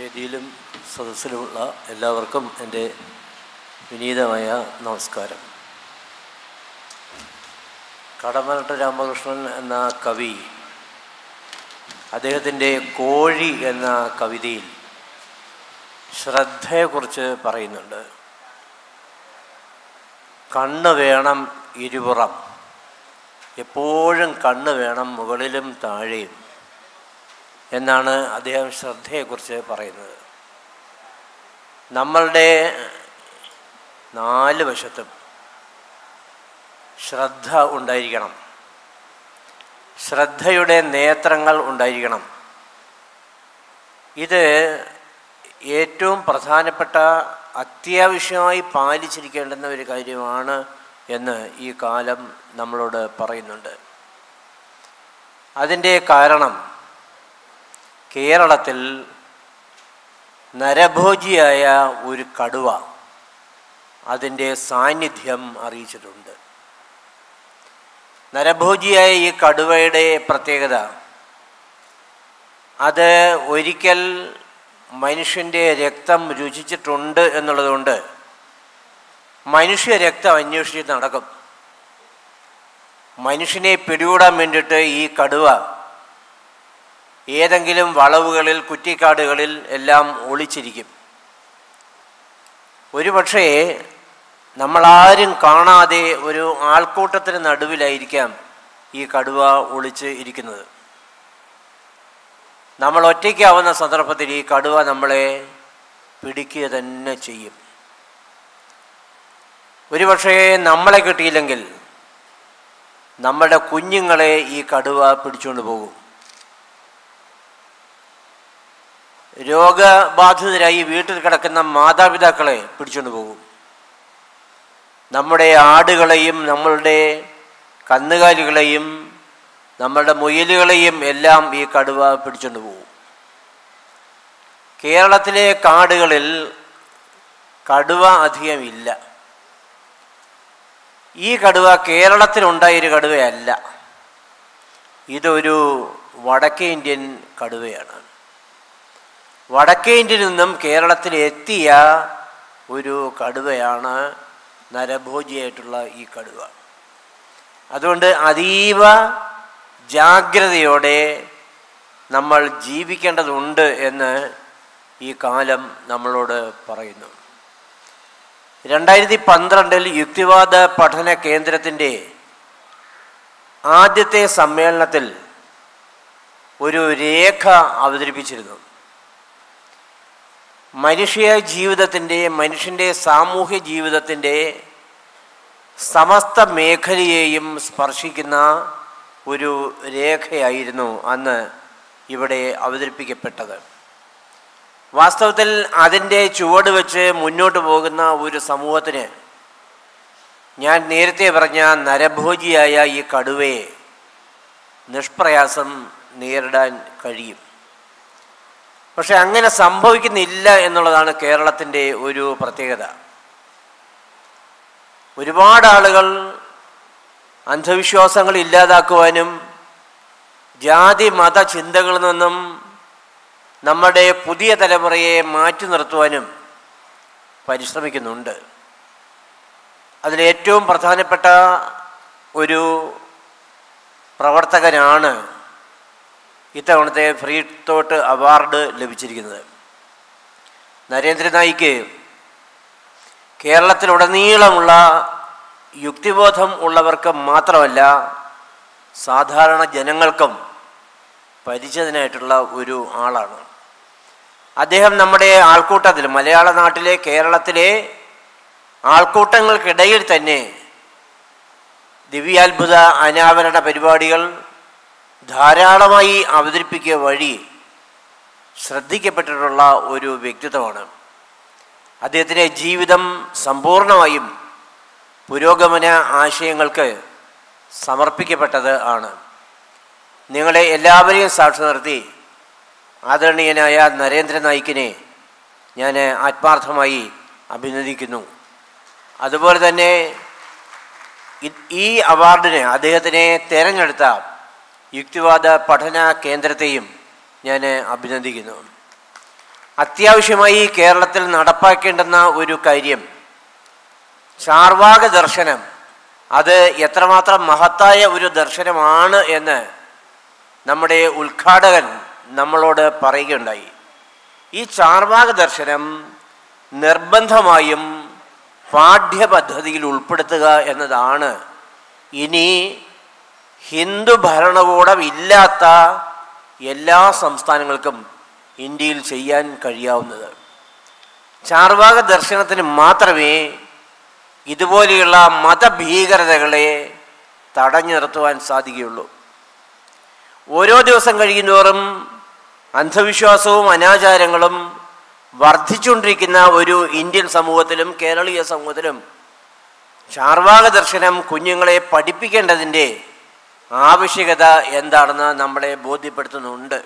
വേദിയിലും സദസ്സിലുമുള്ള എല്ലാവർക്കും എൻ്റെ വിനീതമായ നമസ്കാരം കടമനട്ട രാമകൃഷ്ണൻ എന്ന കവി അദ്ദേഹത്തിൻ്റെ കോഴി എന്ന കവിതയിൽ ശ്രദ്ധയെക്കുറിച്ച് പറയുന്നുണ്ട് കണ്ണ് വേണം ഇരുപുറം എപ്പോഴും കണ്ണ് വേണം മുകളിലും താഴെയും എന്നാണ് അദ്ദേഹം ശ്രദ്ധയെക്കുറിച്ച് പറയുന്നത് നമ്മളുടെ നാല് വശത്തും ശ്രദ്ധ ഉണ്ടായിരിക്കണം ശ്രദ്ധയുടെ നേത്രങ്ങൾ ഉണ്ടായിരിക്കണം ഇത് ഏറ്റവും പ്രധാനപ്പെട്ട അത്യാവശ്യമായി പാലിച്ചിരിക്കേണ്ടുന്ന ഒരു കാര്യമാണ് എന്ന് ഈ കാലം നമ്മളോട് പറയുന്നുണ്ട് അതിൻ്റെ കാരണം കേരളത്തിൽ നരഭോജിയായ ഒരു കടുവ അതിൻ്റെ സാന്നിധ്യം അറിയിച്ചിട്ടുണ്ട് നരഭോജിയായ ഈ കടുവയുടെ പ്രത്യേകത അത് ഒരിക്കൽ മനുഷ്യൻ്റെ രക്തം രുചിച്ചിട്ടുണ്ട് എന്നുള്ളതുകൊണ്ട് മനുഷ്യ രക്തം അന്വേഷിച്ച് നടക്കും മനുഷ്യനെ പിടികൂടാൻ വേണ്ടിയിട്ട് ഈ കടുവ ഏതെങ്കിലും വളവുകളിൽ കുറ്റിക്കാടുകളിൽ എല്ലാം ഒളിച്ചിരിക്കും ഒരുപക്ഷേ നമ്മളാരും കാണാതെ ഒരു ആൾക്കൂട്ടത്തിന് നടുവിലായിരിക്കാം ഈ കടുവ ഒളിച്ച് ഇരിക്കുന്നത് നമ്മൾ ഒറ്റയ്ക്കാവുന്ന സന്ദർഭത്തിൽ ഈ കടുവ നമ്മളെ പിടിക്കുക തന്നെ ചെയ്യും ഒരുപക്ഷേ നമ്മളെ കിട്ടിയില്ലെങ്കിൽ നമ്മുടെ കുഞ്ഞുങ്ങളെ ഈ കടുവ പിടിച്ചുകൊണ്ട് പോകും രോഗബാധിതരായി വീട്ടിൽ കിടക്കുന്ന മാതാപിതാക്കളെ പിടിച്ചുകൊണ്ട് പോകും നമ്മുടെ ആടുകളെയും നമ്മളുടെ കന്നുകാലികളെയും നമ്മളുടെ മുയലുകളെയും എല്ലാം ഈ കടുവ പിടിച്ചുകൊണ്ട് പോകും കേരളത്തിലെ കാടുകളിൽ കടുവ അധികം ഇല്ല ഈ കടുവ കേരളത്തിലുണ്ടായൊരു കടുവയല്ല ഇതൊരു വടക്കേ ഇന്ത്യൻ കടുവയാണ് വടക്കേ ഇന്ത്യയിൽ നിന്നും കേരളത്തിൽ എത്തിയ ഒരു കടുവയാണ് നരഭോജിയായിട്ടുള്ള ഈ കടുവ അതുകൊണ്ട് അതീവ ജാഗ്രതയോടെ നമ്മൾ ജീവിക്കേണ്ടതുണ്ട് എന്ന് ഈ കാലം നമ്മളോട് പറയുന്നു രണ്ടായിരത്തി പന്ത്രണ്ടിൽ യുക്തിവാദ പഠന കേന്ദ്രത്തിൻ്റെ ആദ്യത്തെ സമ്മേളനത്തിൽ ഒരു രേഖ അവതരിപ്പിച്ചിരുന്നു മനുഷ്യ ജീവിതത്തിൻ്റെ മനുഷ്യൻ്റെ സാമൂഹ്യ ജീവിതത്തിൻ്റെ സമസ്ത മേഖലയെയും സ്പർശിക്കുന്ന ഒരു രേഖയായിരുന്നു അന്ന് ഇവിടെ അവതരിപ്പിക്കപ്പെട്ടത് വാസ്തവത്തിൽ അതിൻ്റെ ചുവട് വെച്ച് മുന്നോട്ട് പോകുന്ന ഒരു സമൂഹത്തിന് ഞാൻ നേരത്തെ പറഞ്ഞ നരഭോജിയായ ഈ കടുവയെ നിഷ്പ്രയാസം നേരിടാൻ കഴിയും പക്ഷെ അങ്ങനെ സംഭവിക്കുന്നില്ല എന്നുള്ളതാണ് കേരളത്തിൻ്റെ ഒരു പ്രത്യേകത ഒരുപാട് ആളുകൾ അന്ധവിശ്വാസങ്ങൾ ഇല്ലാതാക്കുവാനും ജാതി മത ചിന്തകളിൽ നിന്നും നമ്മുടെ പുതിയ തലമുറയെ മാറ്റി നിർത്തുവാനും പരിശ്രമിക്കുന്നുണ്ട് അതിലേറ്റവും പ്രധാനപ്പെട്ട ഒരു പ്രവർത്തകനാണ് ഇത്തവണത്തെ ഫ്രീ തോട്ട് അവാർഡ് ലഭിച്ചിരിക്കുന്നത് നരേന്ദ്രനായിക്ക് കേരളത്തിലുടനീളമുള്ള യുക്തിബോധം ഉള്ളവർക്ക് മാത്രമല്ല സാധാരണ ജനങ്ങൾക്കും പരിചിതനായിട്ടുള്ള ഒരു ആളാണ് അദ്ദേഹം നമ്മുടെ ആൾക്കൂട്ടത്തിൽ മലയാള നാട്ടിലെ കേരളത്തിലെ ആൾക്കൂട്ടങ്ങൾക്കിടയിൽ തന്നെ ദിവ്യാത്ഭുത അനാവരണ പരിപാടികൾ ധാരാളമായി അവതരിപ്പിക്കുക വഴി ശ്രദ്ധിക്കപ്പെട്ടിട്ടുള്ള ഒരു വ്യക്തിത്വമാണ് അദ്ദേഹത്തിൻ്റെ ജീവിതം സമ്പൂർണമായും പുരോഗമന ആശയങ്ങൾക്ക് സമർപ്പിക്കപ്പെട്ടത് ആണ് നിങ്ങളെ എല്ലാവരെയും സാക്ഷി നിർത്തി ആദരണീയനായ നരേന്ദ്രൻ നായിക്കിനെ ഞാൻ ആത്മാർത്ഥമായി അഭിനന്ദിക്കുന്നു അതുപോലെ തന്നെ ഈ അവാർഡിന് അദ്ദേഹത്തിനെ തിരഞ്ഞെടുത്ത യുക്തിവാദ പഠന കേന്ദ്രത്തെയും ഞാൻ അഭിനന്ദിക്കുന്നു അത്യാവശ്യമായി കേരളത്തിൽ നടപ്പാക്കേണ്ടുന്ന ഒരു കാര്യം ചാർവാക ദർശനം അത് എത്രമാത്രം മഹത്തായ ഒരു ദർശനമാണ് എന്ന് നമ്മുടെ ഉദ്ഘാടകൻ നമ്മളോട് പറയുകയുണ്ടായി ഈ ചാർവാക ദർശനം നിർബന്ധമായും പാഠ്യപദ്ധതിയിൽ ഉൾപ്പെടുത്തുക എന്നതാണ് ഇനി ഹിന്ദു ഭരണകൂടം ഇല്ലാത്ത എല്ലാ സംസ്ഥാനങ്ങൾക്കും ഇന്ത്യയിൽ ചെയ്യാൻ കഴിയാവുന്നത് ചാർവാക ദർശനത്തിന് മാത്രമേ ഇതുപോലെയുള്ള മതഭീകരതകളെ തടഞ്ഞു നിർത്തുവാൻ സാധിക്കുകയുള്ളൂ ഓരോ ദിവസം കഴിയുന്തോറും അന്ധവിശ്വാസവും അനാചാരങ്ങളും വർദ്ധിച്ചുകൊണ്ടിരിക്കുന്ന ഒരു ഇന്ത്യൻ സമൂഹത്തിലും കേരളീയ സമൂഹത്തിലും ചാർവാക ദർശനം കുഞ്ഞുങ്ങളെ പഠിപ്പിക്കേണ്ടതിൻ്റെ ആവശ്യകത എന്താണെന്ന് നമ്മളെ ബോധ്യപ്പെടുത്തുന്നുണ്ട്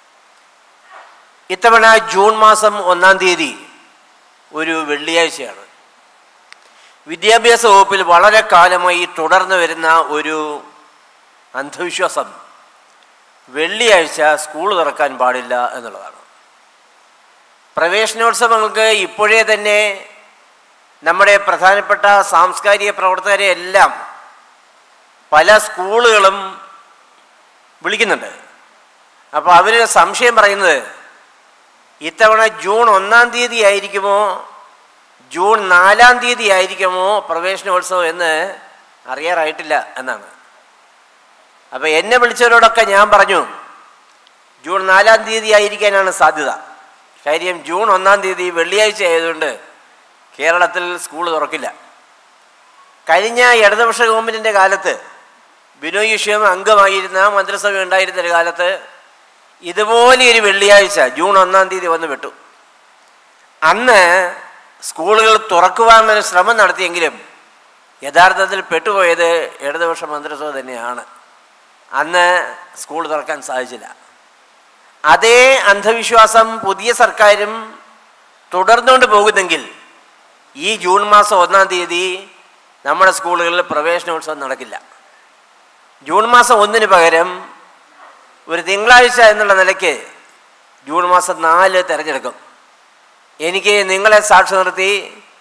ഇത്തവണ ജൂൺ മാസം ഒന്നാം തീയതി ഒരു വെള്ളിയാഴ്ചയാണ് വിദ്യാഭ്യാസ വകുപ്പിൽ വളരെ കാലമായി തുടർന്നു വരുന്ന ഒരു അന്ധവിശ്വാസം വെള്ളിയാഴ്ച സ്കൂൾ തുറക്കാൻ പാടില്ല എന്നുള്ളതാണ് പ്രവേശനോത്സവങ്ങൾക്ക് ഇപ്പോഴേ തന്നെ നമ്മുടെ പ്രധാനപ്പെട്ട സാംസ്കാരിക പ്രവർത്തകരെ എല്ലാം പല സ്കൂളുകളും വിളിക്കുന്നുണ്ട് അപ്പോൾ അവർ സംശയം പറയുന്നത് ഇത്തവണ ജൂൺ ഒന്നാം തീയതി ആയിരിക്കുമോ ജൂൺ നാലാം തീയതി ആയിരിക്കുമോ പ്രവേശനോത്സവം എന്ന് അറിയാറായിട്ടില്ല എന്നാണ് അപ്പോൾ എന്നെ വിളിച്ചവരോടൊക്കെ ഞാൻ പറഞ്ഞു ജൂൺ നാലാം തീയതി ആയിരിക്കാനാണ് സാധ്യത കാര്യം ജൂൺ ഒന്നാം തീയതി വെള്ളിയാഴ്ച ആയതുകൊണ്ട് കേരളത്തിൽ സ്കൂൾ തുറക്കില്ല കഴിഞ്ഞ ഇടതുപക്ഷ ഗവൺമെൻറ്റിൻ്റെ കാലത്ത് ബിനോയ് വിഷയം അംഗമായിരുന്ന മന്ത്രിസഭ ഉണ്ടായിരുന്ന ഒരു കാലത്ത് ഇതുപോലെ ഒരു വെള്ളിയാഴ്ച ജൂൺ ഒന്നാം തീയതി വന്ന് വിട്ടു അന്ന് സ്കൂളുകൾ തുറക്കുവാനൊരു ശ്രമം നടത്തിയെങ്കിലും യഥാർത്ഥത്തിൽ പെട്ടുപോയത് ഇടതുപക്ഷ മന്ത്രിസഭ തന്നെയാണ് അന്ന് സ്കൂൾ തുറക്കാൻ സാധിച്ചില്ല അതേ അന്ധവിശ്വാസം പുതിയ സർക്കാരും തുടർന്നുകൊണ്ട് പോകുന്നെങ്കിൽ ഈ ജൂൺ മാസം ഒന്നാം തീയതി നമ്മുടെ സ്കൂളുകളിൽ പ്രവേശനോത്സവം നടക്കില്ല ജൂൺ മാസം ഒന്നിന് പകരം ഒരു തിങ്കളാഴ്ച എന്നുള്ള നിലയ്ക്ക് ജൂൺ മാസം നാല് തിരഞ്ഞെടുക്കും എനിക്ക് നിങ്ങളെ സാക്ഷി നിർത്തി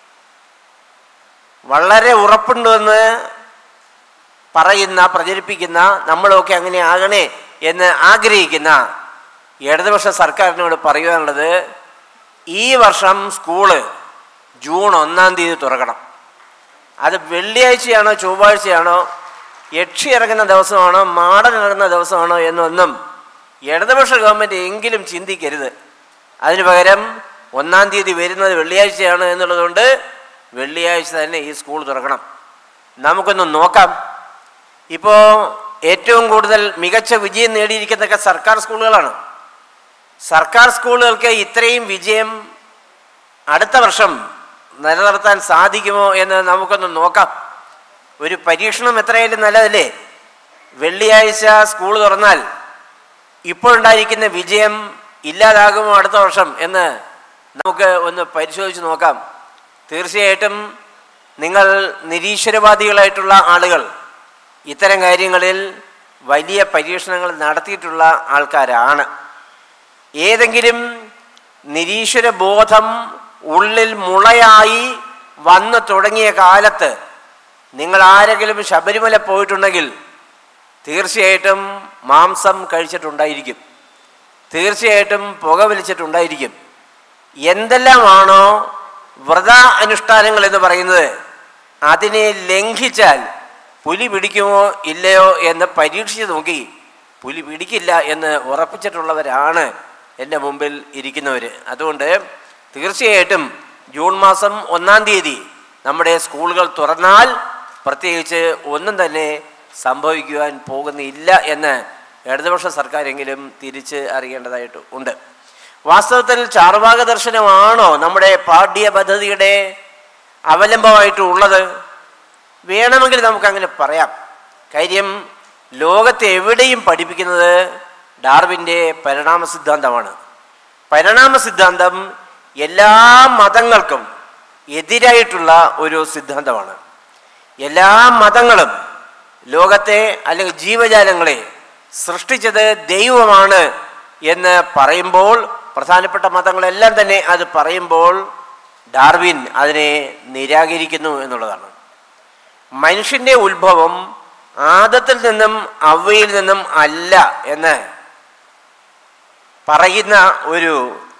വളരെ ഉറപ്പുണ്ടെന്ന് പറയുന്ന പ്രചരിപ്പിക്കുന്ന നമ്മളൊക്കെ അങ്ങനെ ആകണേ എന്ന് ആഗ്രഹിക്കുന്ന ഇടതുപക്ഷ സർക്കാരിനോട് പറയുവാനുള്ളത് ഈ വർഷം സ്കൂള് ജൂൺ ഒന്നാം തീയതി തുറക്കണം അത് വെള്ളിയാഴ്ചയാണോ ചൊവ്വാഴ്ചയാണോ യക്ഷി ഇറങ്ങുന്ന ദിവസമാണോ മാടൻ ഇറങ്ങുന്ന ദിവസമാണോ എന്നൊന്നും ഇടതുപക്ഷ ഗവൺമെൻറ് എങ്കിലും ചിന്തിക്കരുത് അതിനു പകരം ഒന്നാം തീയതി വരുന്നത് വെള്ളിയാഴ്ചയാണ് എന്നുള്ളതുകൊണ്ട് വെള്ളിയാഴ്ച തന്നെ ഈ സ്കൂൾ തുറക്കണം നമുക്കൊന്ന് നോക്കാം ഇപ്പോൾ ഏറ്റവും കൂടുതൽ മികച്ച വിജയം നേടിയിരിക്കുന്നതൊക്കെ സർക്കാർ സ്കൂളുകളാണ് സർക്കാർ സ്കൂളുകൾക്ക് ഇത്രയും വിജയം അടുത്ത വർഷം നിലനിർത്താൻ സാധിക്കുമോ എന്ന് നമുക്കൊന്ന് നോക്കാം ഒരു പരീക്ഷണം എത്രയായാലും നല്ലതല്ലേ വെള്ളിയാഴ്ച സ്കൂൾ തുറന്നാൽ ഇപ്പോഴുണ്ടായിരിക്കുന്ന വിജയം ഇല്ലാതാകുമോ അടുത്ത വർഷം എന്ന് നമുക്ക് ഒന്ന് പരിശോധിച്ച് നോക്കാം തീർച്ചയായിട്ടും നിങ്ങൾ നിരീശ്വരവാദികളായിട്ടുള്ള ആളുകൾ ഇത്തരം കാര്യങ്ങളിൽ വലിയ പരീക്ഷണങ്ങൾ നടത്തിയിട്ടുള്ള ആൾക്കാരാണ് ഏതെങ്കിലും നിരീശ്വര ബോധം ഉള്ളിൽ മുളയായി വന്നു തുടങ്ങിയ കാലത്ത് നിങ്ങൾ ആരെങ്കിലും ശബരിമല പോയിട്ടുണ്ടെങ്കിൽ തീർച്ചയായിട്ടും മാംസം കഴിച്ചിട്ടുണ്ടായിരിക്കും തീർച്ചയായിട്ടും പുക വലിച്ചിട്ടുണ്ടായിരിക്കും എന്തെല്ലാമാണോ വ്രത അനുഷ്ഠാനങ്ങൾ എന്ന് പറയുന്നത് അതിനെ ലംഘിച്ചാൽ പുലി പിടിക്കുമോ ഇല്ലയോ എന്ന് പരീക്ഷിച്ച് നോക്കി പുലി പിടിക്കില്ല എന്ന് ഉറപ്പിച്ചിട്ടുള്ളവരാണ് എൻ്റെ മുമ്പിൽ ഇരിക്കുന്നവർ അതുകൊണ്ട് തീർച്ചയായിട്ടും ജൂൺ മാസം ഒന്നാം തീയതി നമ്മുടെ സ്കൂളുകൾ തുറന്നാൽ പ്രത്യേകിച്ച് ഒന്നും തന്നെ സംഭവിക്കുവാൻ പോകുന്നില്ല എന്ന് ഇടതുപക്ഷ സർക്കാരെങ്കിലും തിരിച്ച് അറിയേണ്ടതായിട്ട് ഉണ്ട് വാസ്തവത്തിൽ ചാർവാക ദർശനമാണോ നമ്മുടെ പാഠ്യ പദ്ധതിയുടെ അവലംബമായിട്ട് ഉള്ളത് വേണമെങ്കിൽ നമുക്ക് അങ്ങനെ പറയാം കാര്യം ലോകത്തെ എവിടെയും പഠിപ്പിക്കുന്നത് ഡാർവിൻ്റെ പരിണാമ സിദ്ധാന്തമാണ് പരിണാമ സിദ്ധാന്തം എല്ലാ മതങ്ങൾക്കും എതിരായിട്ടുള്ള ഒരു സിദ്ധാന്തമാണ് എല്ലാ മതങ്ങളും ലോകത്തെ അല്ലെങ്കിൽ ജീവജാലങ്ങളെ സൃഷ്ടിച്ചത് ദൈവമാണ് എന്ന് പറയുമ്പോൾ പ്രധാനപ്പെട്ട മതങ്ങളെല്ലാം തന്നെ അത് പറയുമ്പോൾ ഡാർവിൻ അതിനെ നിരാകരിക്കുന്നു എന്നുള്ളതാണ് മനുഷ്യന്റെ ഉത്ഭവം ആദത്തിൽ നിന്നും അവയിൽ നിന്നും അല്ല എന്ന് പറയുന്ന ഒരു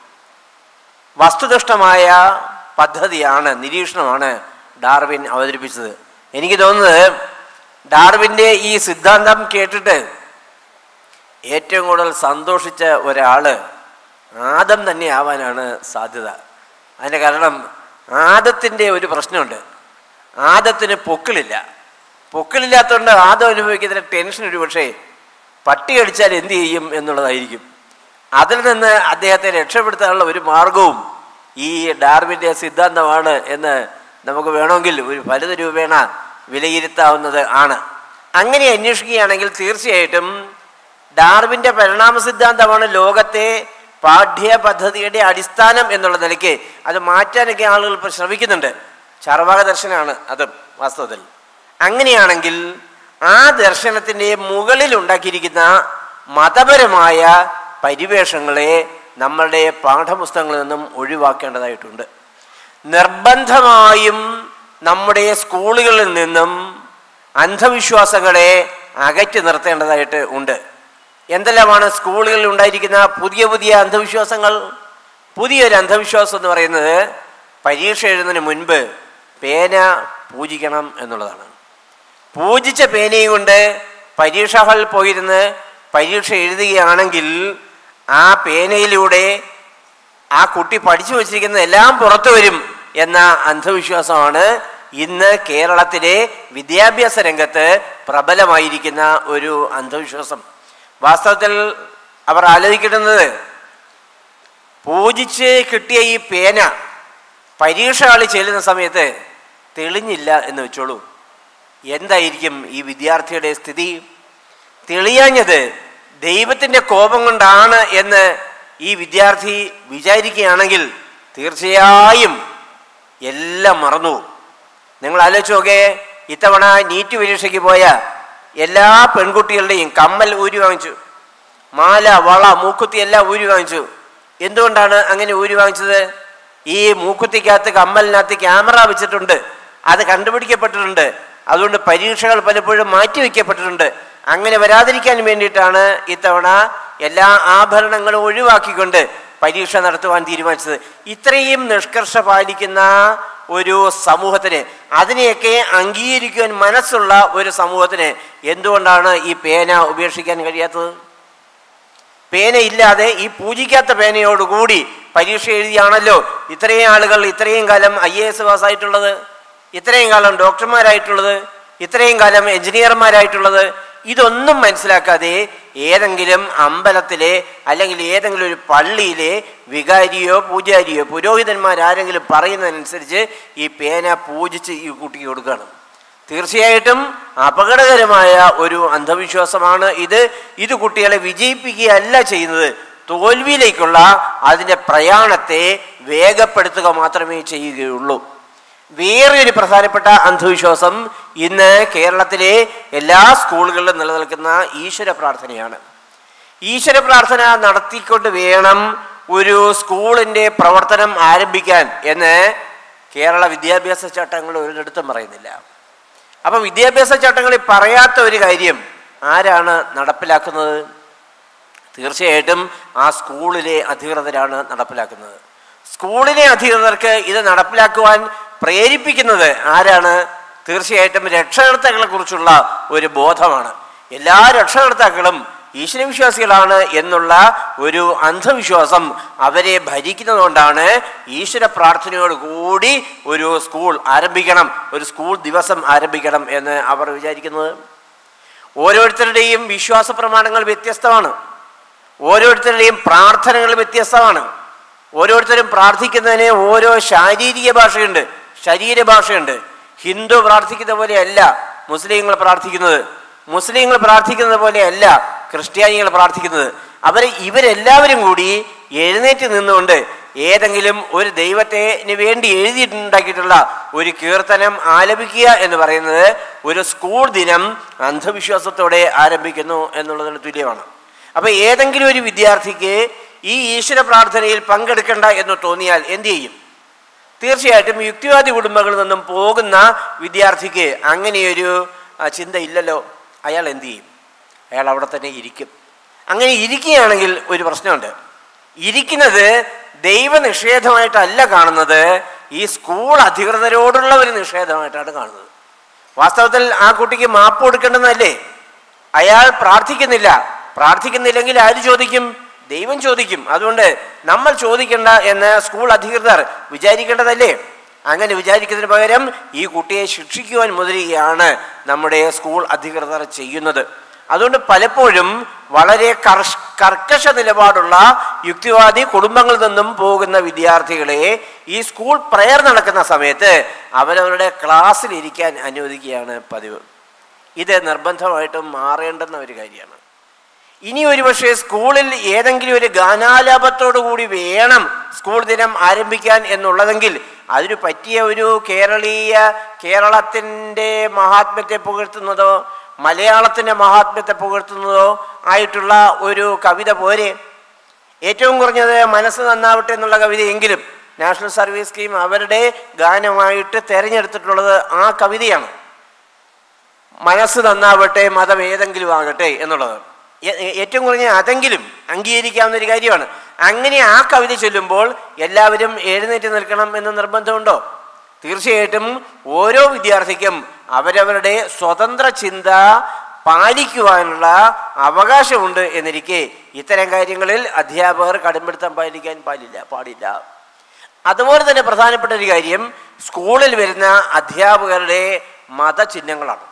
വസ്തുനിഷ്ഠമായ പദ്ധതിയാണ് നിരീക്ഷണമാണ് ഡാർവിൻ അവതരിപ്പിച്ചത് എനിക്ക് തോന്നുന്നത് ഡാർവിൻ്റെ ഈ സിദ്ധാന്തം കേട്ടിട്ട് ഏറ്റവും കൂടുതൽ സന്തോഷിച്ച ഒരാള് ആദം തന്നെ ആവാനാണ് സാധ്യത അതിൻ്റെ കാരണം ആദത്തിൻ്റെ ഒരു പ്രശ്നമുണ്ട് ആദത്തിന് പൊക്കിളില്ല പൊക്കിളില്ലാത്തതുകൊണ്ട് ആദം അനുഭവിക്കുന്ന ടെൻഷൻ ഒരു പക്ഷേ പട്ടി അടിച്ചാൽ എന്ത് ചെയ്യും എന്നുള്ളതായിരിക്കും അതിൽ നിന്ന് അദ്ദേഹത്തെ രക്ഷപ്പെടുത്താനുള്ള ഒരു മാർഗവും ഈ ഡാർവിൻ്റെ സിദ്ധാന്തമാണ് എന്ന് നമുക്ക് വേണമെങ്കിൽ ഒരു ഫലിത രൂപേണ വിലയിരുത്താവുന്നത് ആണ് അങ്ങനെ അന്വേഷിക്കുകയാണെങ്കിൽ തീർച്ചയായിട്ടും ഡാർവിൻ്റെ പരിണാമ സിദ്ധാന്തമാണ് ലോകത്തെ പാഠ്യ പദ്ധതിയുടെ അടിസ്ഥാനം എന്നുള്ള നിലയ്ക്ക് അത് മാറ്റാനൊക്കെ ആളുകൾ ഇപ്പോൾ ശ്രമിക്കുന്നുണ്ട് ചർവാക ദർശനമാണ് അത് വാസ്തവത്തിൽ അങ്ങനെയാണെങ്കിൽ ആ ദർശനത്തിൻ്റെ മുകളിൽ ഉണ്ടാക്കിയിരിക്കുന്ന മതപരമായ പരിവേഷങ്ങളെ നമ്മളുടെ പാഠപുസ്തകങ്ങളിൽ നിന്നും ഒഴിവാക്കേണ്ടതായിട്ടുണ്ട് നിർബന്ധമായും നമ്മുടെ സ്കൂളുകളിൽ നിന്നും അന്ധവിശ്വാസങ്ങളെ അകറ്റി നിർത്തേണ്ടതായിട്ട് ഉണ്ട് എന്തെല്ലാമാണ് സ്കൂളുകളിൽ ഉണ്ടായിരിക്കുന്ന പുതിയ പുതിയ അന്ധവിശ്വാസങ്ങൾ പുതിയൊരു അന്ധവിശ്വാസം എന്ന് പറയുന്നത് പരീക്ഷ എഴുതുന്നതിന് മുൻപ് പേന പൂജിക്കണം എന്നുള്ളതാണ് പൂജിച്ച പേനയും കൊണ്ട് പരീക്ഷ ഹാളിൽ പോയിരുന്ന് പരീക്ഷ എഴുതുകയാണെങ്കിൽ ആ പേനയിലൂടെ ആ കുട്ടി പഠിച്ചു വച്ചിരിക്കുന്ന എല്ലാം പുറത്തു വരും എന്ന അന്ധവിശ്വാസമാണ് ഇന്ന് കേരളത്തിലെ വിദ്യാഭ്യാസ രംഗത്ത് പ്രബലമായിരിക്കുന്ന ഒരു അന്ധവിശ്വാസം വാസ്തവത്തിൽ അവർ ആലോചിക്കുന്നത് പൂജിച്ച് കിട്ടിയ ഈ പേന പരീക്ഷ കളി ചെല്ലുന്ന സമയത്ത് തെളിഞ്ഞില്ല എന്ന് വെച്ചോളൂ എന്തായിരിക്കും ഈ വിദ്യാർത്ഥിയുടെ സ്ഥിതി തെളിയാഞ്ഞത് ദൈവത്തിൻ്റെ കോപം കൊണ്ടാണ് എന്ന് ഈ വിദ്യാർത്ഥി വിചാരിക്കുകയാണെങ്കിൽ തീർച്ചയായും എല്ലാം മറന്നു നിങ്ങൾ ആലോചിച്ച് നോക്കേ ഇത്തവണ നീറ്റ് പരീക്ഷയ്ക്ക് പോയ എല്ലാ പെൺകുട്ടികളുടെയും കമ്മൽ ഊരി വാങ്ങിച്ചു മാല വള മൂക്കുത്തി എല്ലാം ഊരി വാങ്ങിച്ചു എന്തുകൊണ്ടാണ് അങ്ങനെ ഊരി വാങ്ങിച്ചത് ഈ മൂക്കുത്തിക്കകത്ത് കമ്മലിനകത്ത് ക്യാമറ വെച്ചിട്ടുണ്ട് അത് കണ്ടുപിടിക്കപ്പെട്ടിട്ടുണ്ട് അതുകൊണ്ട് പരീക്ഷകൾ പലപ്പോഴും മാറ്റിവെക്കപ്പെട്ടിട്ടുണ്ട് അങ്ങനെ വരാതിരിക്കാൻ വേണ്ടിയിട്ടാണ് ഇത്തവണ എല്ലാ ആഭരണങ്ങളും ഒഴിവാക്കിക്കൊണ്ട് പരീക്ഷ നടത്തുവാൻ തീരുമാനിച്ചത് ഇത്രയും നിഷ്കർഷ പാലിക്കുന്ന ഒരു സമൂഹത്തിന് അതിനെയൊക്കെ അംഗീകരിക്കുവാൻ മനസ്സുള്ള ഒരു സമൂഹത്തിന് എന്തുകൊണ്ടാണ് ഈ പേന ഉപേക്ഷിക്കാൻ കഴിയാത്തത് പേന ഇല്ലാതെ ഈ പൂജിക്കാത്ത പേനയോടുകൂടി പരീക്ഷ എഴുതിയാണല്ലോ ഇത്രയും ആളുകൾ ഇത്രയും കാലം ഐ എ എസ് പാസ്സായിട്ടുള്ളത് ഇത്രയും കാലം ഡോക്ടർമാരായിട്ടുള്ളത് ഇത്രയും കാലം എഞ്ചിനീയർമാരായിട്ടുള്ളത് ഇതൊന്നും മനസ്സിലാക്കാതെ ഏതെങ്കിലും അമ്പലത്തിലെ അല്ലെങ്കിൽ ഏതെങ്കിലും ഒരു പള്ളിയിലെ വികാരിയോ പൂജാരിയോ പുരോഹിതന്മാരാരെങ്കിലും പറയുന്നതനുസരിച്ച് ഈ പേന പൂജിച്ച് ഈ കുട്ടിക്ക് കൊടുക്കുകയാണ് തീർച്ചയായിട്ടും അപകടകരമായ ഒരു അന്ധവിശ്വാസമാണ് ഇത് ഇത് കുട്ടികളെ വിജയിപ്പിക്കുകയല്ല ചെയ്യുന്നത് തോൽവിയിലേക്കുള്ള അതിൻ്റെ പ്രയാണത്തെ വേഗപ്പെടുത്തുക മാത്രമേ ചെയ്യുകയുള്ളൂ വേറൊരു പ്രധാനപ്പെട്ട അന്ധവിശ്വാസം ഇന്ന് കേരളത്തിലെ എല്ലാ സ്കൂളുകളിലും നിലനിൽക്കുന്ന ഈശ്വര പ്രാർത്ഥനയാണ് ഈശ്വര പ്രാർത്ഥന നടത്തിക്കൊണ്ട് വേണം ഒരു സ്കൂളിൻ്റെ പ്രവർത്തനം ആരംഭിക്കാൻ എന്ന് കേരള വിദ്യാഭ്യാസ ചട്ടങ്ങൾ ഒരിടത്തും പറയുന്നില്ല അപ്പൊ വിദ്യാഭ്യാസ ചട്ടങ്ങളിൽ പറയാത്ത ഒരു കാര്യം ആരാണ് നടപ്പിലാക്കുന്നത് തീർച്ചയായിട്ടും ആ സ്കൂളിലെ അധികൃതരാണ് നടപ്പിലാക്കുന്നത് സ്കൂളിലെ അധികൃതർക്ക് ഇത് നടപ്പിലാക്കുവാൻ പ്രേരിപ്പിക്കുന്നത് ആരാണ് തീർച്ചയായിട്ടും രക്ഷകർത്താക്കളെ കുറിച്ചുള്ള ഒരു ബോധമാണ് എല്ലാ രക്ഷകർത്താക്കളും ഈശ്വരവിശ്വാസികളാണ് എന്നുള്ള ഒരു അന്ധവിശ്വാസം അവരെ ഭരിക്കുന്നതുകൊണ്ടാണ് ഈശ്വര പ്രാർത്ഥനയോട് കൂടി ഒരു സ്കൂൾ ആരംഭിക്കണം ഒരു സ്കൂൾ ദിവസം ആരംഭിക്കണം എന്ന് അവർ വിചാരിക്കുന്നത് ഓരോരുത്തരുടെയും വിശ്വാസ പ്രമാണങ്ങൾ വ്യത്യസ്തമാണ് ഓരോരുത്തരുടെയും പ്രാർത്ഥനകൾ വ്യത്യസ്തമാണ് ഓരോരുത്തരും പ്രാർത്ഥിക്കുന്നതിന് ഓരോ ശാരീരിക ഭാഷയുണ്ട് ശരീര ഭാഷയുണ്ട് ഹിന്ദു പ്രാർത്ഥിക്കുന്ന പോലെയല്ല മുസ്ലിങ്ങൾ പ്രാർത്ഥിക്കുന്നത് മുസ്ലിങ്ങൾ പ്രാർത്ഥിക്കുന്നത് പോലെയല്ല ക്രിസ്ത്യാനികൾ പ്രാർത്ഥിക്കുന്നത് അവർ ഇവരെല്ലാവരും കൂടി എഴുന്നേറ്റ് നിന്നുകൊണ്ട് ഏതെങ്കിലും ഒരു ദൈവത്തിന് വേണ്ടി എഴുതിയിട്ടുണ്ടാക്കിയിട്ടുള്ള ഒരു കീർത്തനം ആലപിക്കുക എന്ന് പറയുന്നത് ഒരു സ്കൂൾ ദിനം അന്ധവിശ്വാസത്തോടെ ആരംഭിക്കുന്നു എന്നുള്ളതിന് തുല്യമാണ് അപ്പൊ ഏതെങ്കിലും ഒരു വിദ്യാർത്ഥിക്ക് ഈ ഈശ്വര പ്രാർത്ഥനയിൽ പങ്കെടുക്കണ്ട എന്ന് തോന്നിയാൽ എന്തു ചെയ്യും തീർച്ചയായിട്ടും യുക്തിവാദി കുടുംബങ്ങളിൽ നിന്നും പോകുന്ന വിദ്യാർത്ഥിക്ക് അങ്ങനെയൊരു ആ, ചിന്ത ഇല്ലല്ലോ അയാൾ എന്തു ചെയ്യും അയാൾ അവിടെ തന്നെ ഇരിക്കും അങ്ങനെ ഇരിക്കുകയാണെങ്കിൽ ഒരു പ്രശ്നമുണ്ട് ഇരിക്കുന്നത് ദൈവനിഷേധമായിട്ടല്ല കാണുന്നത് ഈ സ്കൂൾ അധികൃതരോടുള്ള ഒരു നിഷേധമായിട്ടാണ് കാണുന്നത് വാസ്തവത്തിൽ ആ കുട്ടിക്ക് മാപ്പ് കൊടുക്കേണ്ടതല്ലേ അയാൾ പ്രാർത്ഥിക്കുന്നില്ല പ്രാർത്ഥിക്കുന്നില്ലെങ്കിൽ ആര് ചോദിക്കും ദൈവം ചോദിക്കും അതുകൊണ്ട് നമ്മൾ ചോദിക്കേണ്ട എന്ന് സ്കൂൾ അധികൃതർ വിചാരിക്കേണ്ടതല്ലേ അങ്ങനെ വിചാരിക്കുന്നതിന് പകരം ഈ കുട്ടിയെ ശിക്ഷിക്കുവാൻ മുതിരുകയാണ് നമ്മുടെ സ്കൂൾ അധികൃതർ ചെയ്യുന്നത് അതുകൊണ്ട് പലപ്പോഴും വളരെ കർഷ കർക്കശ നിലപാടുള്ള യുക്തിവാദി കുടുംബങ്ങളിൽ നിന്നും പോകുന്ന വിദ്യാർത്ഥികളെ ഈ സ്കൂൾ പ്രയർ നടക്കുന്ന സമയത്ത് അവരവരുടെ ക്ലാസ്സിൽ ഇരിക്കാൻ അനുവദിക്കുകയാണ് പതിവ് ഇത് നിർബന്ധമായിട്ടും മാറേണ്ടുന്ന ഒരു കാര്യമാണ് ഇനി ഒരു പക്ഷേ സ്കൂളിൽ ഏതെങ്കിലും ഒരു ഗാനാലാപത്തോടു കൂടി വേണം സ്കൂൾ ദിനം ആരംഭിക്കാൻ എന്നുള്ളതെങ്കിൽ അതിന് പറ്റിയ ഒരു കേരളീയ കേരളത്തിൻ്റെ മഹാത്മ്യത്തെ പുകഴ്ത്തുന്നതോ മലയാളത്തിൻ്റെ മഹാത്മ്യത്തെ പുകഴ്ത്തുന്നതോ ആയിട്ടുള്ള ഒരു കവിത പോരെ ഏറ്റവും കുറഞ്ഞത് മനസ്സ് നന്നാവട്ടെ എന്നുള്ള കവിതയെങ്കിലും നാഷണൽ സർവീസ് സ്കീം അവരുടെ ഗാനമായിട്ട് തിരഞ്ഞെടുത്തിട്ടുള്ളത് ആ കവിതയാണ് മനസ്സ് നന്നാവട്ടെ മതം ഏതെങ്കിലും ആകട്ടെ എന്നുള്ളത് ഏ- ഏ- ഏറ്റവും കുറഞ്ഞ അതെങ്കിലും അംഗീകരിക്കാവുന്ന ഒരു കാര്യമാണ് അങ്ങനെ ആ കവിത ചൊല്ലുമ്പോൾ എല്ലാവരും എഴുന്നേറ്റ് നിൽക്കണം എന്ന് നിർബന്ധമുണ്ടോ തീർച്ചയായിട്ടും ഓരോ വിദ്യാർത്ഥിക്കും അവരവരുടെ സ്വതന്ത്ര ചിന്ത പാലിക്കുവാനുള്ള അവകാശമുണ്ട് എന്നിരിക്കെ ഇത്തരം കാര്യങ്ങളിൽ അധ്യാപകർ കടുംപിടുത്തം പാലിക്കാൻ പാടില്ല പാടില്ല അതുപോലെ തന്നെ പ്രധാനപ്പെട്ട ഒരു കാര്യം സ്കൂളിൽ വരുന്ന അധ്യാപകരുടെ മതചിഹ്നങ്ങളാണ്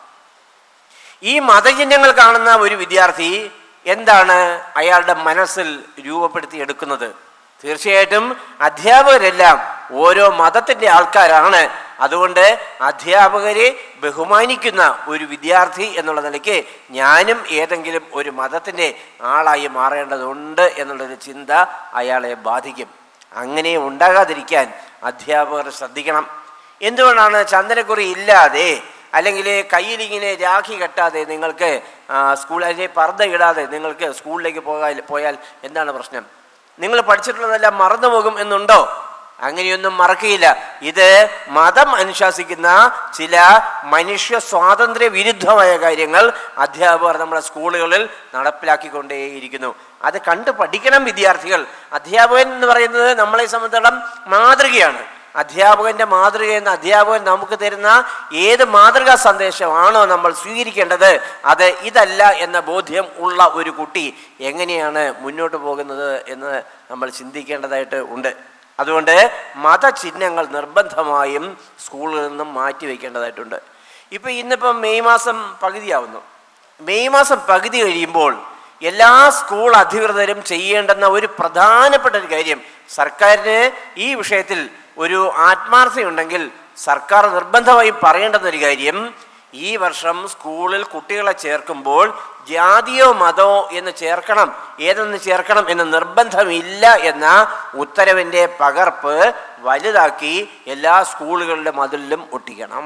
ഈ മതചിഹ്നങ്ങൾ കാണുന്ന ഒരു വിദ്യാർത്ഥി എന്താണ് അയാളുടെ മനസ്സിൽ രൂപപ്പെടുത്തിയെടുക്കുന്നത് തീർച്ചയായിട്ടും അധ്യാപകരെല്ലാം ഓരോ മതത്തിൻ്റെ ആൾക്കാരാണ് അതുകൊണ്ട് അധ്യാപകരെ ബഹുമാനിക്കുന്ന ഒരു വിദ്യാർത്ഥി എന്നുള്ള നിലയ്ക്ക് ഞാനും ഏതെങ്കിലും ഒരു മതത്തിൻ്റെ ആളായി മാറേണ്ടതുണ്ട് എന്നുള്ളൊരു ചിന്ത അയാളെ ബാധിക്കും അങ്ങനെ ഉണ്ടാകാതിരിക്കാൻ അധ്യാപകർ ശ്രദ്ധിക്കണം എന്തുകൊണ്ടാണ് ചന്ദനക്കുറി ഇല്ലാതെ അല്ലെങ്കിൽ കയ്യിലിങ്ങനെ രാഖി കെട്ടാതെ നിങ്ങൾക്ക് ആ, സ്കൂൾ അല്ലെങ്കിൽ പർദ്ദ ഇടാതെ നിങ്ങൾക്ക് സ്കൂളിലേക്ക് പോകാൻ പോയാൽ എന്താണ് പ്രശ്നം നിങ്ങൾ പഠിച്ചിട്ടുള്ളതെല്ലാം മറന്നു പോകും എന്നുണ്ടോ അങ്ങനെയൊന്നും മറക്കുകയില്ല ഇത് മതം അനുശാസിക്കുന്ന ചില മനുഷ്യ സ്വാതന്ത്ര്യ വിരുദ്ധമായ കാര്യങ്ങൾ അധ്യാപകർ നമ്മുടെ സ്കൂളുകളിൽ നടപ്പിലാക്കിക്കൊണ്ടേയിരിക്കുന്നു അത് കണ്ടു പഠിക്കണം വിദ്യാർത്ഥികൾ അധ്യാപകൻ എന്ന് പറയുന്നത് നമ്മളെ സംബന്ധിച്ചിടം മാതൃകയാണ് അധ്യാപകന്റെ മാതൃക എന്ന അധ്യാപകൻ നമുക്ക് തരുന്ന ഏത് മാതൃകാ സന്ദേശമാണോ നമ്മൾ സ്വീകരിക്കേണ്ടത് അത് ഇതല്ല എന്ന ബോധ്യം ഉള്ള ഒരു കുട്ടി എങ്ങനെയാണ് മുന്നോട്ട് പോകുന്നത് എന്ന് നമ്മൾ ചിന്തിക്കേണ്ടതായിട്ട് ഉണ്ട് അതുകൊണ്ട് മതചിഹ്നങ്ങൾ നിർബന്ധമായും സ്കൂളിൽ നിന്നും മാറ്റി വയ്ക്കേണ്ടതായിട്ടുണ്ട് ഇപ്പം ഇന്നിപ്പം മെയ് മാസം പകുതിയാവുന്നു മെയ് മാസം പകുതി കഴിയുമ്പോൾ എല്ലാ സ്കൂൾ അധികൃതരും ചെയ്യേണ്ടുന്ന ഒരു പ്രധാനപ്പെട്ട ഒരു കാര്യം സർക്കാരിന് ഈ വിഷയത്തിൽ ഒരു ആത്മാർത്ഥതയുണ്ടെങ്കിൽ സർക്കാർ നിർബന്ധമായും പറയേണ്ടുന്ന ഒരു കാര്യം ഈ വർഷം സ്കൂളിൽ കുട്ടികളെ ചേർക്കുമ്പോൾ ജാതിയോ മതമോ എന്ന് ചേർക്കണം ഏതെന്ന് ചേർക്കണം എന്ന് നിർബന്ധമില്ല എന്ന ഉത്തരവിൻ്റെ പകർപ്പ് വലുതാക്കി എല്ലാ സ്കൂളുകളുടെ മതിലിലും ഒട്ടിക്കണം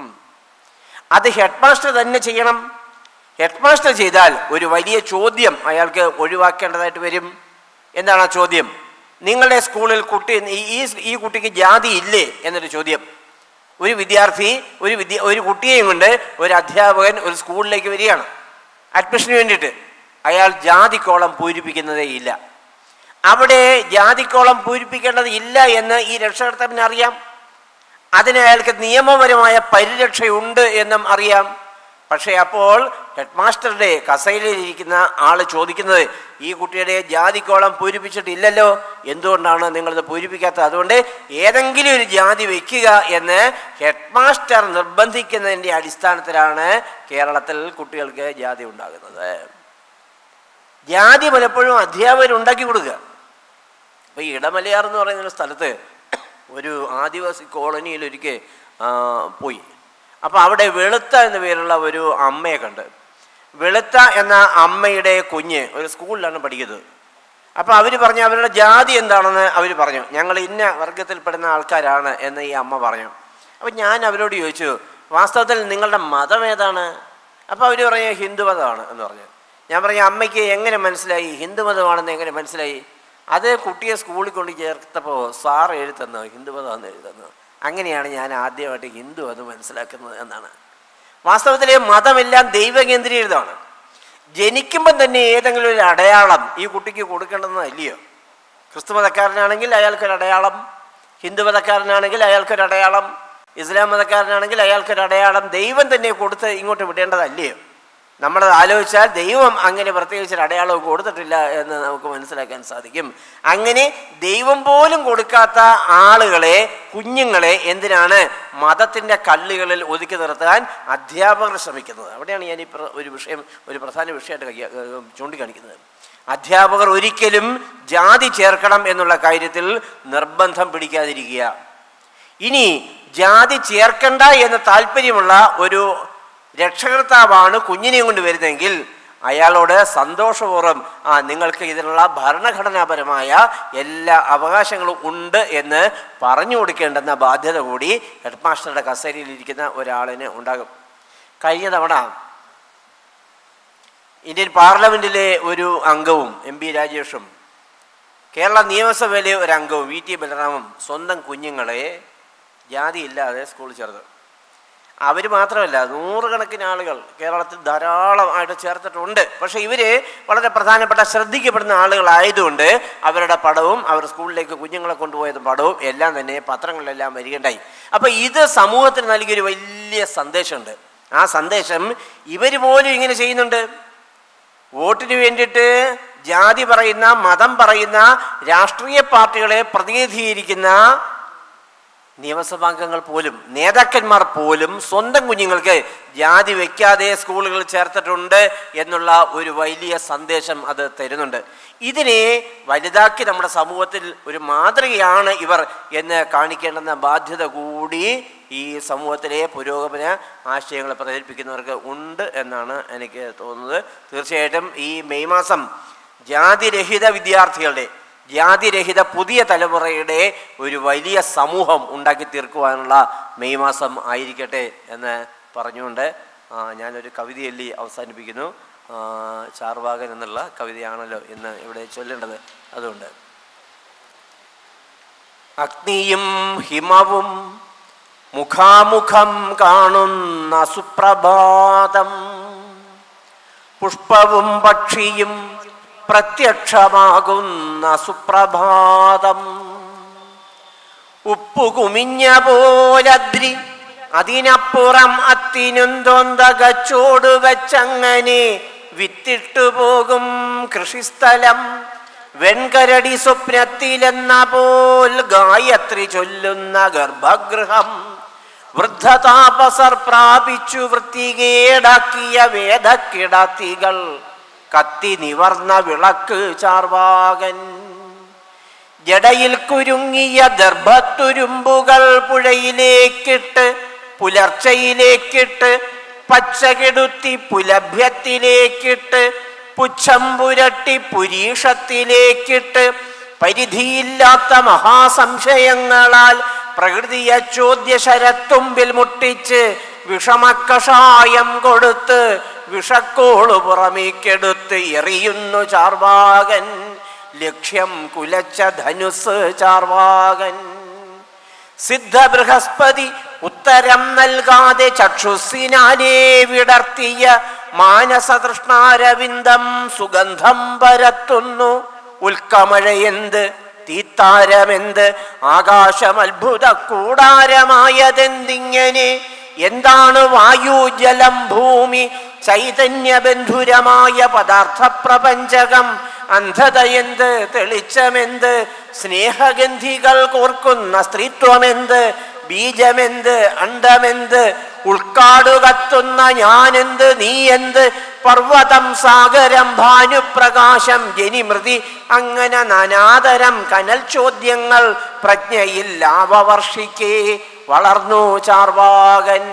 അത് ഹെഡ് മാസ്റ്റർ തന്നെ ചെയ്യണം ഹെഡ് മാസ്റ്റർ ചെയ്താൽ ഒരു വലിയ ചോദ്യം അയാൾക്ക് ഒഴിവാക്കേണ്ടതായിട്ട് വരും എന്താണ് ആ ചോദ്യം നിങ്ങളുടെ സ്കൂളിൽ കുട്ടി ഈ- ഈ ഈ കുട്ടിക്ക് ജാതി ഇല്ലേ എന്നൊരു ചോദ്യം ഒരു വിദ്യാർത്ഥി ഒരു വിദ്യ ഒരു കുട്ടിയെയും കൊണ്ട് ഒരു അധ്യാപകൻ ഒരു സ്കൂളിലേക്ക് വരികയാണ് അഡ്മിഷന് വേണ്ടിയിട്ട് അയാൾ ജാതിക്കോളം പൂരിപ്പിക്കുന്നതേ ഇല്ല അവിടെ ജാതിക്കോളം പൂരിപ്പിക്കേണ്ടത് ഇല്ല എന്ന് ഈ രക്ഷകർത്താവിന് അറിയാം അതിന് അയാൾക്ക് നിയമപരമായ പരിരക്ഷയുണ്ട് എന്നും അറിയാം പക്ഷേ അപ്പോൾ ഹെഡ് മാസ്റ്ററുടെ കസൈലിരിക്കുന്ന ആള് ചോദിക്കുന്നത് ഈ കുട്ടിയുടെ ജാതിക്കോളം പൂരിപ്പിച്ചിട്ടില്ലല്ലോ എന്തുകൊണ്ടാണ് നിങ്ങളിത് പൂരിപ്പിക്കാത്തത് അതുകൊണ്ട് ഏതെങ്കിലും ഒരു ജാതി വെക്കുക എന്ന് ഹെഡ് മാസ്റ്റർ നിർബന്ധിക്കുന്നതിൻ്റെ അടിസ്ഥാനത്തിലാണ് കേരളത്തിൽ കുട്ടികൾക്ക് ജാതി ഉണ്ടാകുന്നത് ജാതി പലപ്പോഴും അധ്യാപകർ ഉണ്ടാക്കി കൊടുക്കുക അപ്പോൾ ഈ ഇടമലയാർ എന്ന് പറയുന്ന ഒരു സ്ഥലത്ത് ഒരു ആദിവാസി കോളനിയിൽ ഒരിക്കൽ പോയി അപ്പോൾ അവിടെ വെളുത്ത എന്ന പേരുള്ള ഒരു അമ്മയെ കണ്ട് വെളുത്ത എന്ന അമ്മയുടെ കുഞ്ഞ് ഒരു സ്കൂളിലാണ് പഠിക്കുന്നത് അപ്പോൾ അവർ പറഞ്ഞു അവരുടെ ജാതി എന്താണെന്ന് അവർ പറഞ്ഞു ഞങ്ങൾ ഇന്ന വർഗത്തിൽപ്പെടുന്ന ആൾക്കാരാണ് എന്ന് ഈ അമ്മ പറഞ്ഞു അപ്പോൾ ഞാൻ അവരോട് ചോദിച്ചു വാസ്തവത്തിൽ നിങ്ങളുടെ മതം ഏതാണ് അപ്പോൾ അവർ പറഞ്ഞു ഹിന്ദു മതമാണ് എന്ന് പറഞ്ഞു ഞാൻ പറഞ്ഞു അമ്മയ്ക്ക് എങ്ങനെ മനസ്സിലായി ഹിന്ദു മതമാണെന്ന് എങ്ങനെ മനസ്സിലായി അത് കുട്ടിയെ സ്കൂളിൽ കൊണ്ട് ചേർത്തപ്പോൾ സാർ എഴുതുന്നു ഹിന്ദുമതം എഴുതുന്നു അങ്ങനെയാണ് ഞാൻ ആദ്യമായിട്ട് ഹിന്ദു അത് മനസ്സിലാക്കുന്നത് എന്നാണ് വാസ്തവത്തിലെ മതമെല്ലാം ദൈവകേന്ദ്രീകൃതമാണ് ജനിക്കുമ്പം തന്നെ ഏതെങ്കിലും ഒരു അടയാളം ഈ കുട്ടിക്ക് കൊടുക്കേണ്ടതെന്ന് അല്ലയോ ക്രിസ്തു മതക്കാരനാണെങ്കിൽ അയാൾക്കൊരു അടയാളം ഹിന്ദു മതക്കാരനാണെങ്കിൽ അയാൾക്കൊരു അടയാളം ഇസ്ലാം മതക്കാരനാണെങ്കിൽ അയാൾക്കൊരു അടയാളം ദൈവം തന്നെ കൊടുത്ത് ഇങ്ങോട്ട് വിടേണ്ടതല്ലയോ നമ്മളത് ആലോചിച്ചാൽ ദൈവം അങ്ങനെ പ്രത്യേകിച്ചൊരു അടയാളവും കൊടുത്തിട്ടില്ല എന്ന് നമുക്ക് മനസ്സിലാക്കാൻ സാധിക്കും അങ്ങനെ ദൈവം പോലും കൊടുക്കാത്ത ആളുകളെ കുഞ്ഞുങ്ങളെ എന്തിനാണ് മതത്തിൻ്റെ കല്ലുകളിൽ ഒതുക്കി നിർത്താൻ അധ്യാപകർ ശ്രമിക്കുന്നത് അവിടെയാണ് ഞാൻ ഈ പ്ര- ഒരു വിഷയം ഒരു പ്രധാന വിഷയമായിട്ട് കൈ- ഏഹ് ചൂണ്ടിക്കാണിക്കുന്നത് അധ്യാപകർ ഒരിക്കലും ജാതി ചേർക്കണം എന്നുള്ള കാര്യത്തിൽ നിർബന്ധം പിടിക്കാതിരിക്കുക ഇനി ജാതി ചേർക്കണ്ട എന്ന് താല്പര്യമുള്ള ഒരു രക്ഷകർത്താവാണ് കുഞ്ഞിനെയും കൊണ്ട് വരുന്നതെങ്കിൽ അയാളോട് സന്തോഷപൂർവ്വം ആ നിങ്ങൾക്ക് ഇതിനുള്ള ഭരണഘടനാപരമായ എല്ലാ അവകാശങ്ങളും ഉണ്ട് എന്ന് പറഞ്ഞു കൊടുക്കേണ്ടെന്ന ബാധ്യത കൂടി ഹെഡ് മാസ്റ്ററുടെ കസേരയിൽ ഇരിക്കുന്ന ഒരാളിന് ഉണ്ടാകും കഴിഞ്ഞ തവണ ഇന്ത്യൻ പാർലമെന്റിലെ ഒരു അംഗവും എം പി രാജേഷും കേരള നിയമസഭയിലെ ഒരു അംഗവും വി ടി ബലറാമും സ്വന്തം കുഞ്ഞുങ്ങളെ ജാതിയില്ലാതെ സ്കൂളിൽ ചേർത്ത് അവർ മാത്രമല്ല നൂറുകണക്കിന് ആളുകൾ കേരളത്തിൽ ധാരാളമായിട്ട് ചേർത്തിട്ടുണ്ട് പക്ഷേ ഇവർ വളരെ പ്രധാനപ്പെട്ട ശ്രദ്ധിക്കപ്പെടുന്ന ആളുകളായതുകൊണ്ട് അവരുടെ പടവും അവർ സ്കൂളിലേക്ക് കുഞ്ഞുങ്ങളെ കൊണ്ടുപോയത് പടവും എല്ലാം തന്നെ പത്രങ്ങളിലെല്ലാം വരികയുണ്ടായി അപ്പോൾ ഇത് സമൂഹത്തിന് നൽകിയൊരു വലിയ സന്ദേശമുണ്ട് ആ സന്ദേശം ഇവർ പോലും ഇങ്ങനെ ചെയ്യുന്നുണ്ട് വോട്ടിന് വേണ്ടിയിട്ട് ജാതി പറയുന്ന മതം പറയുന്ന രാഷ്ട്രീയ പാർട്ടികളെ പ്രതിനിധീകരിക്കുന്ന നിയമസഭാംഗങ്ങൾ പോലും നേതാക്കന്മാർ പോലും സ്വന്തം കുഞ്ഞുങ്ങൾക്ക് ജാതി വയ്ക്കാതെ സ്കൂളുകളിൽ ചേർത്തിട്ടുണ്ട് എന്നുള്ള ഒരു വലിയ സന്ദേശം അത് തരുന്നുണ്ട് ഇതിനെ വലുതാക്കി നമ്മുടെ സമൂഹത്തിൽ ഒരു മാതൃകയാണ് ഇവർ എന്ന് കാണിക്കേണ്ടുന്ന ബാധ്യത കൂടി ഈ സമൂഹത്തിലെ പുരോഗമന ആശയങ്ങൾ പ്രചരിപ്പിക്കുന്നവർക്ക് ഉണ്ട് എന്നാണ് എനിക്ക് തോന്നുന്നത് തീർച്ചയായിട്ടും ഈ മെയ് മാസം ജാതിരഹിത വിദ്യാർത്ഥികളുടെ ജാതിരഹിത പുതിയ തലമുറയുടെ ഒരു വലിയ സമൂഹം ഉണ്ടാക്കി തീർക്കുവാനുള്ള മെയ് മാസം ആയിരിക്കട്ടെ എന്ന് പറഞ്ഞുകൊണ്ട് ആ, ഞാനൊരു കവിതയല്ലി അവസാനിപ്പിക്കുന്നു ആ, ചാർവാകൻ എന്നുള്ള കവിതയാണല്ലോ ഇന്ന് ഇവിടെ ചൊല്ലേണ്ടത് അതുകൊണ്ട് അഗ്നിയും ഹിമവും മുഖാമുഖം കാണുന്ന സുപ്രഭാതം പുഷ്പവും പക്ഷിയും പ്രത്യക്ഷമാകുന്ന സുപ്രഭാതം ഉപ്പുകുമിഞ്ഞ പോലദ്രി അതിനപ്പുറം അത്തിനുന്തോന്തകച്ചോട് വെച്ചങ്ങനെ വിത്തിട്ടു പോകും കൃഷിസ്ഥലം വെൺകരടി സ്വപ്നത്തിലെന്ന പോൽ ഗായത്രി ചൊല്ലുന്ന ഗർഭഗൃഹം വൃദ്ധതാപസർ പ്രാപിച്ചു വൃത്തികേടാക്കിയ വേദക്കിടത്തികൾ കത്തി നിവർന്ന വിളക്ക് ചാർവാകൻ ജടയിൽ കുരുങ്ങിയ ഗർഭത്തുരുമ്പുകൾ പുഴയിലേക്കിട്ട് പുലർച്ചയിലേക്കിട്ട് പച്ചകെടുത്തി പുലഭ്യത്തിലേക്കിട്ട് പുച്ഛം പുരട്ടി പുരീഷത്തിലേക്കിട്ട് പരിധിയില്ലാത്ത മഹാസംശയങ്ങളാൽ പ്രകൃതിയെ ചോദ്യ ശരത്തുമ്പിൽ മുട്ടിച്ച് വിഷമക്കഷായം കൊടുത്ത് വിഷക്കോള് പുറമേക്കെടുത്ത് എറിയുന്നു ചാർവാകൻ ലക്ഷ്യം കുലച്ച ധനുസ് ചാർവാകൻ സിദ്ധ ബൃഹസ്പതി ഉത്തരം നൽകാതെ ചക്ഷുസിനാലേ വിടർത്തിയ മാനസതൃഷ്ണാരവിന്ദം സുഗന്ധം പരത്തുന്നു ഉൽക്കമഴയെന്ത് തീത്താരമെന്ത് ആകാശം അത്ഭുത കൂടാരമായതെന്തിങ്ങനെ എന്താണ് വായു ജലം ഭൂമി ചൈതന്യബന്ധുരമായ പദാർത്ഥ പ്രപഞ്ചകം അന്ധതയെന്ത് തെളിച്ചമെന്ത് സ്നേഹഗന്ധികൾ കോർക്കുന്ന സ്ത്രീത്വമെന്ത് ബീജമെന്ത് അണ്ടമെന്ത് ഉൾക്കാടു കത്തുന്ന ഞാനെന്ത് നീ എന്ത് പർവ്വതം സാഗരം ഭാനുപ്രകാശം ജനിമൃതി അങ്ങനെ നാനാതരം കനൽ ചോദ്യങ്ങൾ പ്രജ്ഞയിൽ ലാവവർഷിക്കേ വളർന്നു ചാർവാകൻ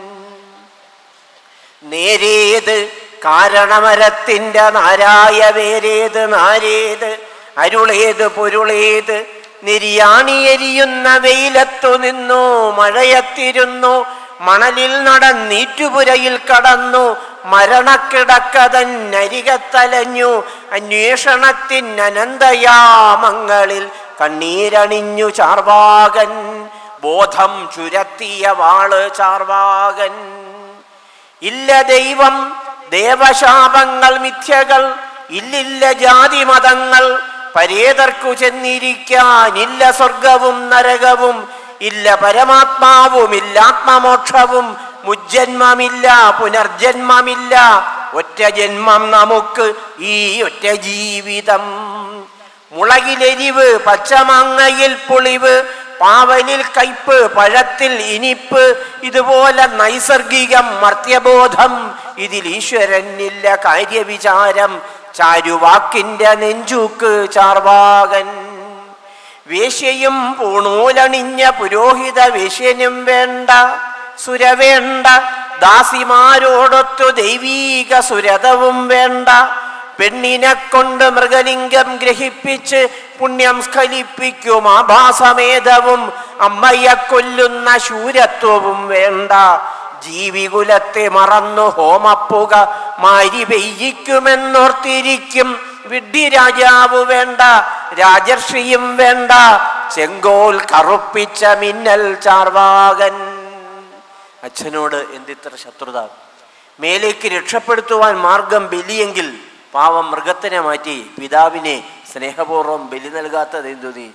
നേരേത് കാരണമരത്തിൻ്റെ നാരായ വേരേത് നാരേത് അരുളേത് പൊരുളേത് നിര്യാണിയെരിയുന്ന വെയിലത്തു നിന്നു മഴയത്തിരുന്നു മണലിൽ നടന്നീറ്റുപുരയിൽ കടന്നു മരണക്കിടക്കതന്നരികത്തലഞ്ഞു അന്വേഷണത്തിൻ അനന്തയാമങ്ങളിൽ കണ്ണീരണിഞ്ഞു ചാർവാകൻ ബോധം ചുരത്തിയ വാള് ചാർവാകൻ ഇല്ല ദൈവം ദേവശാപങ്ങൾ മിഥ്യകൾ ഇല്ലില്ല ജാതി മതങ്ങൾ പരേതർക്കു ചെന്നിരിക്കാനില്ല സ്വർഗവും നരകവും ഇല്ല പരമാത്മാവുമില്ല ആത്മമോക്ഷവും മുജ്ജന്മമില്ല പുനർജന്മമില്ല ഒറ്റ ജന്മം നമുക്ക് ഈ ഒറ്റ ജീവിതം മുളകിലെരിവ് പച്ചമാങ്ങയിൽ പുളിവ് പാവലിൽ കയ്പ് പഴത്തിൽ ഇനിപ്പ് ഇതുപോലെ നൈസർഗികം മർത്യബോധം ഇതിൽ ഈശ്വരനില്ല കാര്യവിചാരം ചാരുവാക്കിന്റെ നെഞ്ചൂക്ക് ചാർവാകൻ വേശ്യയും പൂണൂലണിഞ്ഞ പുരോഹിത വേശ്യനും വേണ്ട സുര വേണ്ട ദാസിമാരോടൊത്തു ദൈവീക സുരതവും വേണ്ട പെണ്ണിനെ കൊണ്ട് മൃഗലിംഗം ഗ്രഹിപ്പിച്ച് പുണ്യം സ്ഖലിപ്പിക്കും ആഭാസമേധവും അമ്മയെ കൊല്ലുന്ന ശൂരത്വവും വേണ്ട ജീവികുലത്തെ മറന്നു ഹോമപ്പുക മാരി പെയ്യിക്കുമെന്നോർത്തിരിക്കും വിഡ്ഢി രാജാവ് വേണ്ട രാജർഷിയും വേണ്ട ചെങ്കോൽ കറുപ്പിച്ച മിന്നൽ ചാർവാകൻ അച്ഛനോട് എന്തിത്ര ശത്രുത മേലേക്ക് രക്ഷപ്പെടുത്തുവാൻ മാർഗം ബലിയെങ്കിൽ പാവം മൃഗത്തിനെ മാറ്റി പിതാവിനെ സ്നേഹപൂർവ്വം ബലി നൽകാത്തത് എന്തു നീ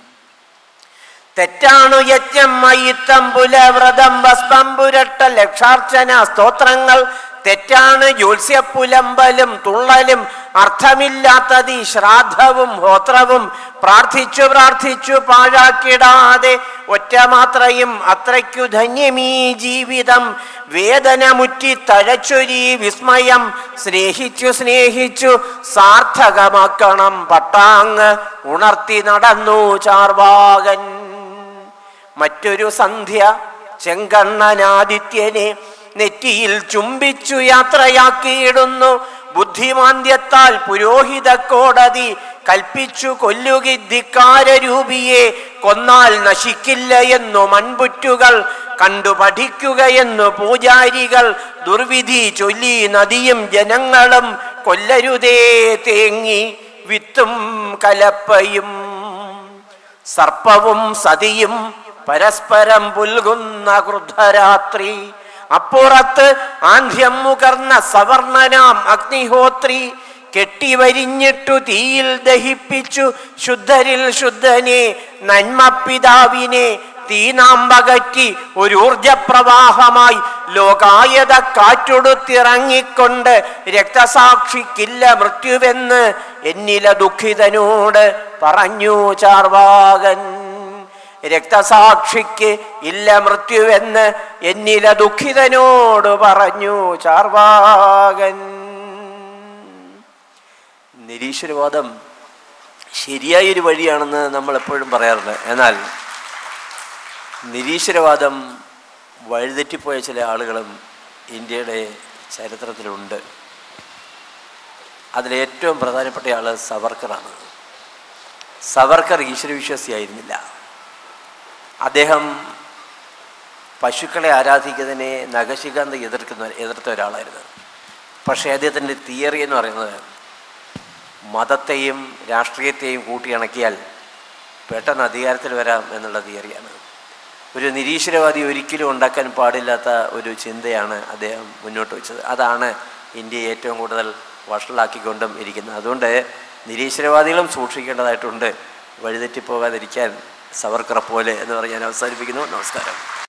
തെറ്റാണു യജ്ഞം മയിത്തം പുലവ്രതം ഭസ്മം പുരട്ട ലക്ഷാർച്ചന സ്തോത്രങ്ങൾ തെറ്റാണ് ജ്യോത്സ്യപ്പുലമ്പലും തുള്ളലും അർത്ഥമില്ലാത്തത് ഈ ശ്രാദ്ധവും ഹോത്രവും പ്രാർത്ഥിച്ചു പ്രാർത്ഥിച്ചു പാഴാക്കിടാതെ ഒറ്റ മാത്രയും അത്രയ്ക്കു ധന്യമീ ജീവിതം വേദന മുറ്റി തഴച്ചൊരീ വിസ്മയം സ്നേഹിച്ചു സ്നേഹിച്ചു സാർത്ഥകമാക്കണം പട്ടാങ് ഉണർത്തി നടന്നു ചാർവാകൻ മറ്റൊരു സന്ധ്യ ചെങ്കണ്ണനാദിത്യനെ നെറ്റിയിൽ ചുംബിച്ചു യാത്രയാക്കിയിടുന്നു ബുദ്ധിമാന്ദ്യത്താൽ പുരോഹിത കോടതി കൽപ്പിച്ചു കൊല്ലുകിദ്ധിക്കാരൂപിയെ കൊന്നാൽ നശിക്കില്ല എന്നു മൺപുറ്റുകൾ കണ്ടു പഠിക്കുകയെന്നു പൂജാരികൾ ദുർവിധി ചൊല്ലി നദിയും ജനങ്ങളും കൊല്ലരുതേ തേങ്ങി വിത്തും കലപ്പയും സർപ്പവും സതിയും പരസ്പരം പുൽകുന്ന ക്രുദ്ധരാത്രി അപ്പുറത്ത് ആന്ധ്യം മുകർന്ന സവർണനാം അഗ്നിഹോത്രി കെട്ടിവരിഞ്ഞിട്ടു തീയിൽ ദഹിപ്പിച്ചു ശുദ്ധരിൽ ശുദ്ധനെ നന്മപിതാവിനെ തീനാമ്പകറ്റി ഒരു ഊർജപ്രവാഹമായി ലോകായത കാറ്റൊടുത്തിറങ്ങിക്കൊണ്ട് രക്തസാക്ഷിക്കില്ല മൃത്യുവെന്ന് എന്നില ദുഃഖിതനോട് പറഞ്ഞു ചാർവാകൻ രക്തസാക്ഷിക്ക് ഇല്ല മൃത്യുവെന്ന് എന്നില ദുഃഖിതനോട് പറഞ്ഞു ചാർവാകൻ നിരീശ്വരവാദം ശരിയായൊരു വഴിയാണെന്ന് നമ്മൾ എപ്പോഴും പറയാറുണ്ട് എന്നാൽ നിരീശ്വരവാദം വഴിതെറ്റിപ്പോയ ചില ആളുകളും ഇന്ത്യയുടെ ചരിത്രത്തിലുണ്ട് അതിലേറ്റവും പ്രധാനപ്പെട്ട ആൾ സവർക്കറാണ് സവർക്കർ ഈശ്വരവിശ്വാസിയായിരുന്നില്ല അദ്ദേഹം പശുക്കളെ ആരാധിക്കുന്നതിനെ നഖശികാന്ത് എതിർക്കുന്ന എതിർത്ത ഒരാളായിരുന്നു പക്ഷേ അദ്ദേഹത്തിൻ്റെ തിയറി എന്ന് പറയുന്നത് മതത്തെയും രാഷ്ട്രീയത്തെയും കൂട്ടിയിണക്കിയാൽ പെട്ടെന്ന് അധികാരത്തിൽ വരാം എന്നുള്ള തിയറിയാണ് ഒരു നിരീശ്വരവാദി ഒരിക്കലും ഉണ്ടാക്കാൻ പാടില്ലാത്ത ഒരു ചിന്തയാണ് അദ്ദേഹം മുന്നോട്ട് വെച്ചത് അതാണ് ഇന്ത്യയെ ഏറ്റവും കൂടുതൽ വഷളാക്കിക്കൊണ്ടും ഇരിക്കുന്നത് അതുകൊണ്ട് നിരീശ്വരവാദികളും സൂക്ഷിക്കേണ്ടതായിട്ടുണ്ട് വഴിതെറ്റിപ്പോകാതിരിക്കാൻ സവർക്കറെ പോലെ എന്ന് പറഞ്ഞ് ഞാൻ അവസാനിപ്പിക്കുന്നു നമസ്കാരം